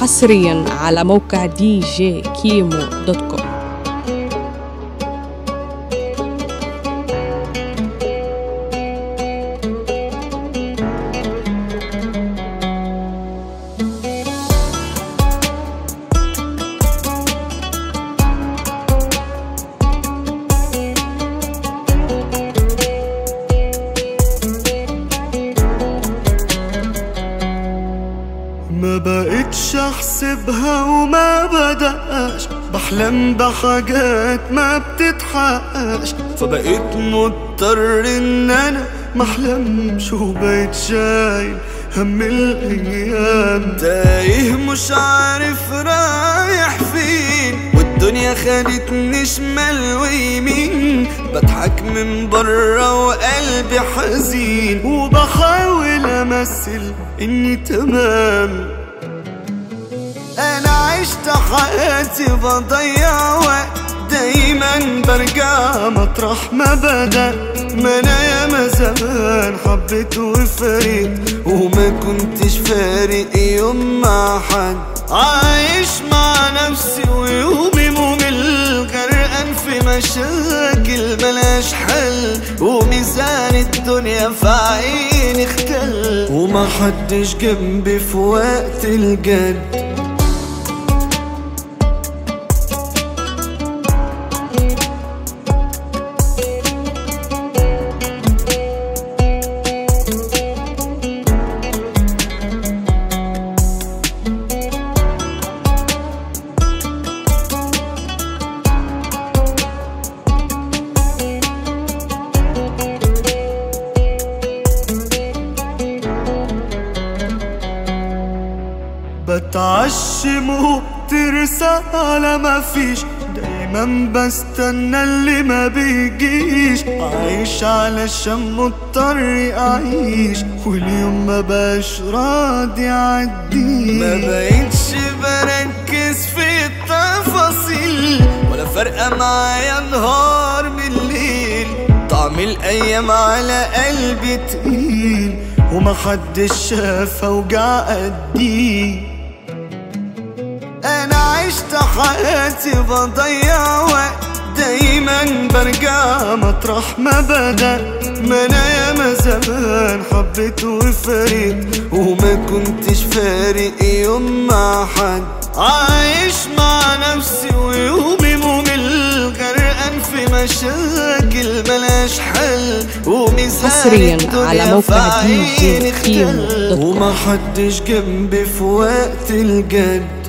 حصريا على موقع دي جي كيمو دوت كوم ما بقتش احسبها وما بدقاش بحلم بحاجات ما بتتحققش فبقيت مضطر ان انا محلمش وبقيت شايل هم الايام تايه مش عارف رايح فين والدنيا خدتني شمال ويمين بضحك من بره وقلبي حزين وبحاول امثل اني تمام انا عشت حياتي بضيع وقت دايما برجع مطرح ما بدا ما انا ياما زمان حبيت وفريت وما كنتش فارق يوم مع حد عايش مع نفسي ويومي ممل غرقان في مشاكل ملاش حل وميزان الدنيا في عيني اختل ومحدش جنبي في وقت الجد بتعشم وبترسى على ما فيش دايما بستنى اللي ما بيجيش عايش علشان مضطر اعيش واليوم ما بقاش راضي اعدي ما بقيتش بركز في التفاصيل ولا فارقه معايا نهار من الليل طعم الايام على قلبي تقيل ومحدش شاف اوجع قدي انا عشت حياتي بضيع وقت دايما برجع مطرح ما بدا ما انا ياما زمان حبيت وفريت وما كنتش فارق يوم مع حد عايش مع نفسي ويومي ممل غرقان في مشاكل ملاش حل وميزان حصرياً الدنيا على في موقع دي جي عيني كيمو اختل. دوت كوم. ومحدش جنبي في وقت الجد